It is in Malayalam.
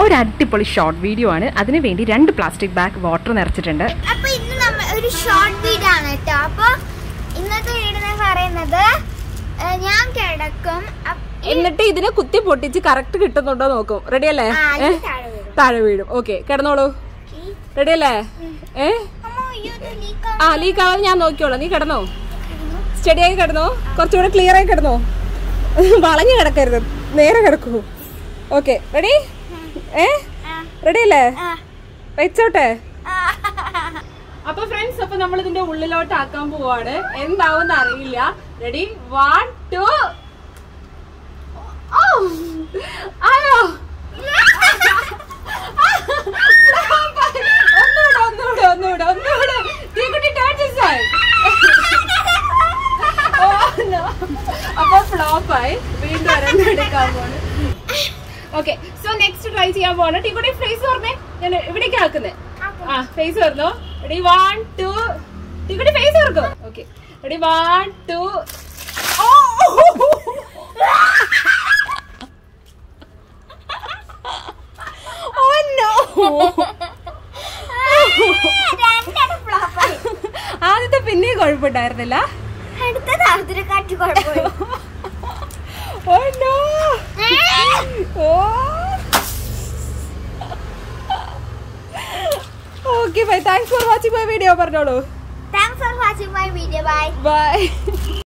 ഒരു അടിപൊളി ഷോർട്ട് വീഡിയോ ആണ് അതിനു വേണ്ടി രണ്ട് പ്ലാസ്റ്റിക് ബാഗ് വാട്ടർ നിറച്ചിട്ടുണ്ട് അപ്പൊ ഇന്ന് നമ്മൾ ഒരു ഷോർട്ട് വീഡിയോ ആണ് കേട്ടോ അപ്പൊ ഇന്നത്തെ വീഡിയോ എന്ന് പറയുന്നത് ഏ, ഞാൻ കിടക്കും അപ്പ- എന്നിട്ട് ഇതിനെ കുത്തി പൊട്ടിച്ച് കറക്റ്റ് കിട്ടുന്നുണ്ടോ നോക്കും റെഡി അല്ലേ ആ, ഏ? ഇത് താഴെ വീഴും. താഴെ വീഴും ഓക്കെ കിടന്നോളൂ റെഡി അല്ലേ ഏ അമ്മ, അയ്യോ, ഇത് leak ആ ലീക്ക് ആവാതെ ഞാൻ നോക്കിയോളാം നീ കിടന്നോ സ്റ്റഡി ആയി കിടന്നോ കുറച്ചുകൂടെ ക്ലിയർ ആയി കിടന്നോ വളഞ്ഞു കിടക്കരുത് നേരെ കിടക്കൂ ഓക്കെ റെഡി ഏ റെഡി അല്ലേ ആ. വെച്ചോട്ടെ ആ. അപ്പൊ ഫ്രണ്ട്സ് അപ്പൊ നമ്മൾ ഇതിന്റെ ഉള്ളിലോട്ട് ആക്കാൻ പോവാണ് എന്താവും അറിയില്ല റെഡി വൺ ടു ആയോ ഒന്നുകൂടെ ഒന്നുകൂടെ ഒന്നുകൂടെ ഒന്നുകൂടെ തീക്കുട്ടി turn this side. Oh, no. അപ്പൊ ഫ്ലോപ്പ് ആയി വീണ്ടും ഒരെണ്ണം എടുക്കാൻ പോണ് ഓക്കെ സോ നെക്സ്റ്റ് ട്രൈ ചെയ്യാൻ പോവാണ് ടീക്കുട്ടി ഫേസ് പറഞ്ഞേ ഞാൻ ഇവിടേക്ക് ആക്കുന്നേ ആ ഫേസ് പറഞ്ഞോ റെഡി വൺ ടു ടീക്കുട്ടി ഫേസ് ഓർക്കോ okay ready one two oh no രണ്ടെണ്ണം flop ആയി. ആദ്യത്തെ പിന്നെയും കുഴപ്പമുണ്ടായിരുന്നില്ല അടുത്തത് അതിനെ കാട്ടി കുഴപ്പമില്ല oh no oh okay bye thanks for watching my video പറഞ്ഞോളൂ thanks for watching my video bye by